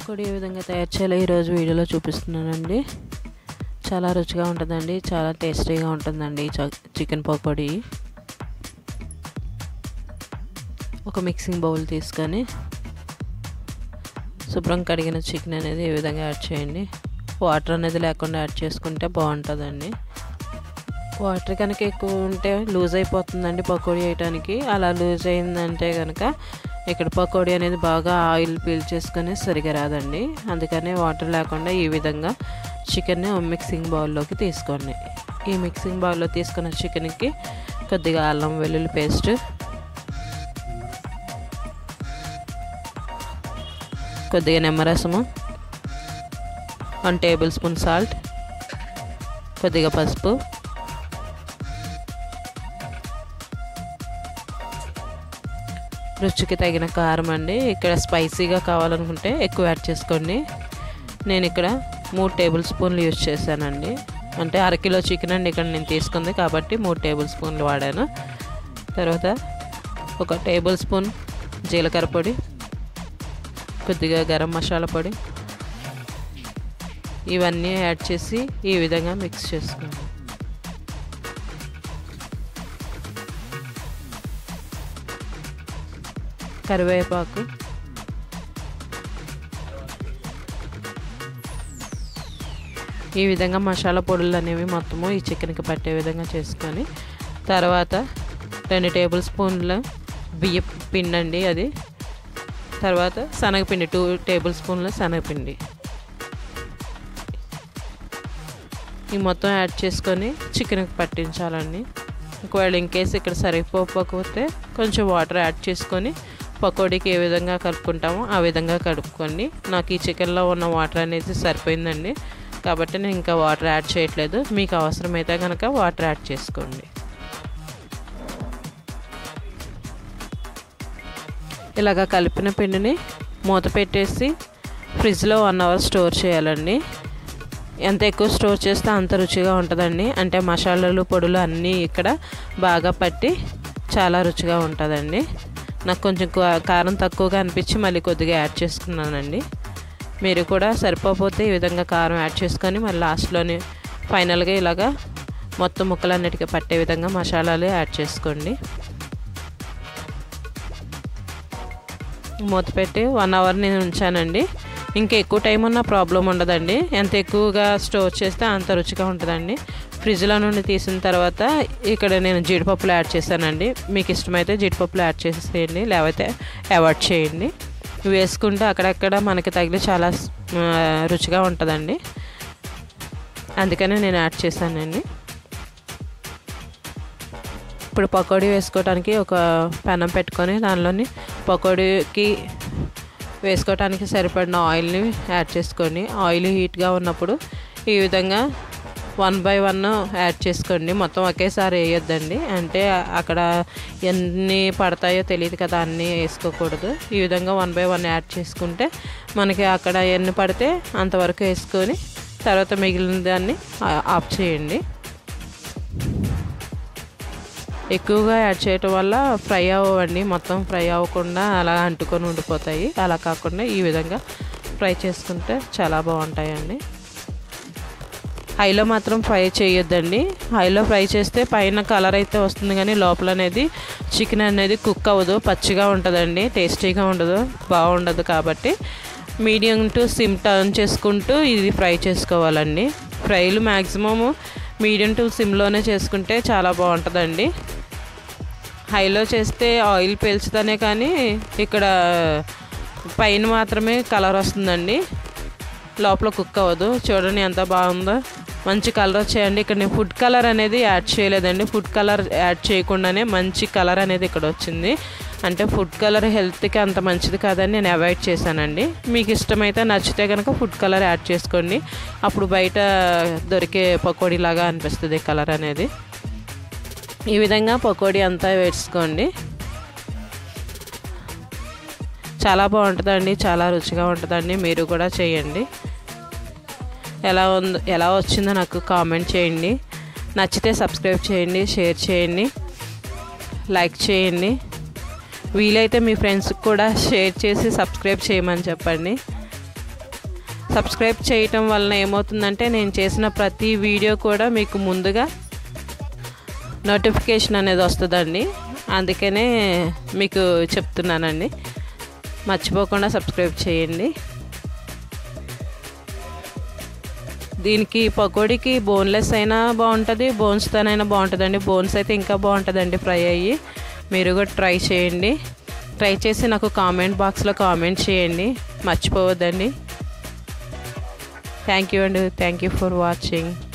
పకోడీ ఏ విధంగా తయారు చేయాలో ఈరోజు వీడియోలో చూపిస్తున్నానండి చాలా రుచిగా ఉంటుందండి చాలా టేస్టీగా ఉంటుందండి ఈ చ- చికెన్ పకోడీ ఒక మిక్సింగ్ బౌల్ తీసుకొని శుభ్రం కడిగిన చికెన్ అనేది ఈ విధంగా యాడ్ చేయండి వాటర్ అనేది లేకుండా యాడ్ చేసుకుంటే బాగుంటుందండి వాటర్ కనుక ఎక్కువ ఉంటే లూజ్ అయిపోతుందండి పకోడీ వేయడానికి అలా లూజ్ అయిందంటే కనుక ఇక్కడ పకోడీ అనేది బాగా ఆయిల్ పీల్ చేసుకొని సరిగా రాదండి అందుకని వాటర్ లేకుండా ఈ విధంగా చికెన్ని మిక్సింగ్ బౌల్లోకి తీసుకోండి ఈ మిక్సింగ్ బౌల్లో తీసుకున్న చికెన్కి కొద్దిగా అల్లం వెల్లుల్లి పేస్ట్ కొద్దిగా నిమ్మరసము వన్ టేబుల్ స్పూన్ సాల్ట్ కొద్దిగా పసుపు రుచికి తగిన కారం అండి ఇక్కడ స్పైసీగా కావాలనుకుంటే ఎక్కువ యాడ్ చేసుకోండి నేను ఇక్కడ మూడు టేబుల్ స్పూన్లు యూజ్ చేశానండి అంటే అరకిలో చికెన్ అండి ఇక్కడ నేను తీసుకుంది కాబట్టి మూడు టేబుల్ స్పూన్లు వాడాను తర్వాత ఒక టేబుల్ స్పూన్ జీలకర్ర పొడి కొద్దిగా గరం మసాలా పొడి ఇవన్నీ యాడ్ చేసి ఈ విధంగా మిక్స్ చేసుకోండి కరివేపాకు ఈ విధంగా మసాలా పొడులు అనేవి మొత్తము ఈ చికెన్కి పట్టే విధంగా చేసుకొని తర్వాత రెండు టేబుల్ స్పూన్ల బియ్య పిండి అండి అది తర్వాత శనగపిండి టూ టేబుల్ స్పూన్ల శనగపిండి ఈ మొత్తం యాడ్ చేసుకొని చికెన్కి పట్టించాలండి ఒకవేళ ఇంకేస్ ఇక్కడ సరిపోకపోతే కొంచెం వాటర్ యాడ్ చేసుకొని పకోడీకి ఏ విధంగా కలుపుకుంటామో ఆ విధంగా కలుపుకోండి నాకు ఈ చికెన్లో ఉన్న వాటర్ అనేది సరిపోయిందండి కాబట్టి నేను ఇంకా వాటర్ యాడ్ చేయట్లేదు మీకు అవసరమైతే కనుక వాటర్ యాడ్ చేసుకోండి ఇలాగ కలిపిన పిండిని మూత పెట్టేసి ఫ్రిడ్జ్లో వన్ అవర్ స్టోర్ చేయాలండి ఎంత ఎక్కువ స్టోర్ చేస్తే అంత రుచిగా ఉంటుందండి అంటే మసాలాలు పొడులు అన్నీ ఇక్కడ బాగా పట్టి చాలా రుచిగా ఉంటుందండి నాకు కొంచెం కా- కారం తక్కువగా అనిపించి మళ్ళీ కొద్దిగా యాడ్ చేసుకున్నానండి మీరు కూడా సరిపోతే ఈ విధంగా కారం యాడ్ చేసుకొని మళ్ళీ లాస్ట్లోని ఫైనల్గా ఇలాగా మొత్తం ముక్కలన్నిటికీ పట్టే విధంగా మసాలాలు యాడ్ చేసుకోండి మూత పెట్టి వన్ అవర్ నేను ఉంచానండి ఇంకా ఎక్కువ టైం ఉన్న ప్రాబ్లం ఉండదండి ఎంత ఎక్కువగా స్టోర్ చేస్తే అంత రుచిగా ఉంటుందండి ఫ్రిడ్జ్లో నుండి తీసిన తర్వాత ఇక్కడ నేను జీడిపప్పులు యాడ్ చేశానండి మీకు ఇష్టమైతే జీడిపప్పులు యాడ్ చేసేయండి లేకపోతే అవాయిడ్ చేయండి వేసుకుంటే అక్కడక్కడ మనకి తగిలి చాలా ఆ, రుచిగా ఉంటుందండి అందుకని నేను యాడ్ చేశానండి ఇప్పుడు పకోడీ వేసుకోవడానికి ఒక పెనం పెట్టుకొని దానిలోని పకోడీకి వేసుకోవడానికి సరిపడిన ఆయిల్ని యాడ్ చేసుకోండి ఆయిల్ హీట్గా ఉన్నప్పుడు ఈ విధంగా వన్ బై వన్ యాడ్ చేసుకోండి మొత్తం ఒకేసారి వేయొద్దండి అంటే అక్కడ ఎన్ని పడతాయో తెలియదు కదా అన్నీ వేసుకోకూడదు ఈ విధంగా వన్ బై వన్ యాడ్ చేసుకుంటే మనకి అక్కడ ఎన్ని పడితే అంతవరకు వేసుకొని తర్వాత మిగిలిన దాన్ని ఆ- ఆఫ్ చేయండి ఎక్కువగా యాడ్ చేయటం వల్ల ఫ్రై అవ్వండి మొత్తం ఫ్రై అవ్వకుండా అలా అంటుకొని ఉండిపోతాయి అలా కాకుండా ఈ విధంగా ఫ్రై చేసుకుంటే చాలా బాగుంటాయండి హైలో మాత్రం ఫ్రై చేయొద్దండి హైలో ఫ్రై చేస్తే పైన కలర్ అయితే వస్తుంది కానీ లోపల అనేది చికెన్ అనేది కుక్ అవ్వదు పచ్చిగా ఉంటుందండి టేస్టీగా ఉండదు బాగుండదు కాబట్టి మీడియం టు సిమ్ టర్న్ చేసుకుంటూ ఇది ఫ్రై చేసుకోవాలండి ఫ్రైలు మ్యాక్సిమము మీడియం టు సిమ్లోనే చేసుకుంటే చాలా బాగుంటుందండి హైలో చేస్తే ఆయిల్ పీల్చుతానే కానీ ఇక్కడ పైన మాత్రమే కలర్ వస్తుందండి లోపల కుక్ అవ్వదు చూడండి ఎంత బాగుందో మంచి కలర్ వచ్చేయండి ఇక్కడ నేను ఫుడ్ కలర్ అనేది యాడ్ చేయలేదండి ఫుడ్ కలర్ యాడ్ చేయకుండానే మంచి కలర్ అనేది ఇక్కడ వచ్చింది అంటే ఫుడ్ కలర్ హెల్త్కి అంత మంచిది కాదని నేను అవాయిడ్ చేశానండి మీకు ఇష్టమైతే నచ్చితే కనుక ఫుడ్ కలర్ యాడ్ చేసుకోండి అప్పుడు బయట దొరికే పకోడీ లాగా అనిపిస్తుంది కలర్ అనేది ఈ విధంగా పకోడీ అంతా వేసుకోండి చాలా బాగుంటుందండి చాలా రుచిగా ఉంటుందండి మీరు కూడా చేయండి ఎలా ఉందో ఎలా వచ్చిందో నాకు కామెంట్ చేయండి నచ్చితే సబ్స్క్రైబ్ చేయండి షేర్ చేయండి లైక్ చేయండి వీలైతే మీ ఫ్రెండ్స్కి కూడా షేర్ చేసి సబ్స్క్రైబ్ చేయమని చెప్పండి సబ్స్క్రైబ్ చేయటం వలన ఏమవుతుందంటే నేను చేసిన ప్రతి వీడియో కూడా మీకు ముందుగా నోటిఫికేషన్ అనేది వస్తుందండి అందుకనే మీకు చెప్తున్నానండి మర్చిపోకుండా సబ్స్క్రైబ్ చేయండి దీనికి పకోడీకి బోన్లెస్ అయినా బాగుంటుంది బోన్స్తోనైనా బాగుంటుందండి బోన్స్ అయితే ఇంకా బాగుంటుందండి ఫ్రై అయ్యి మీరు కూడా ట్రై చేయండి ట్రై చేసి నాకు కామెంట్ బాక్స్లో కామెంట్ చేయండి మర్చిపోవద్దండి థ్యాంక్ యూ అండి థ్యాంక్ యూ ఫర్ వాచింగ్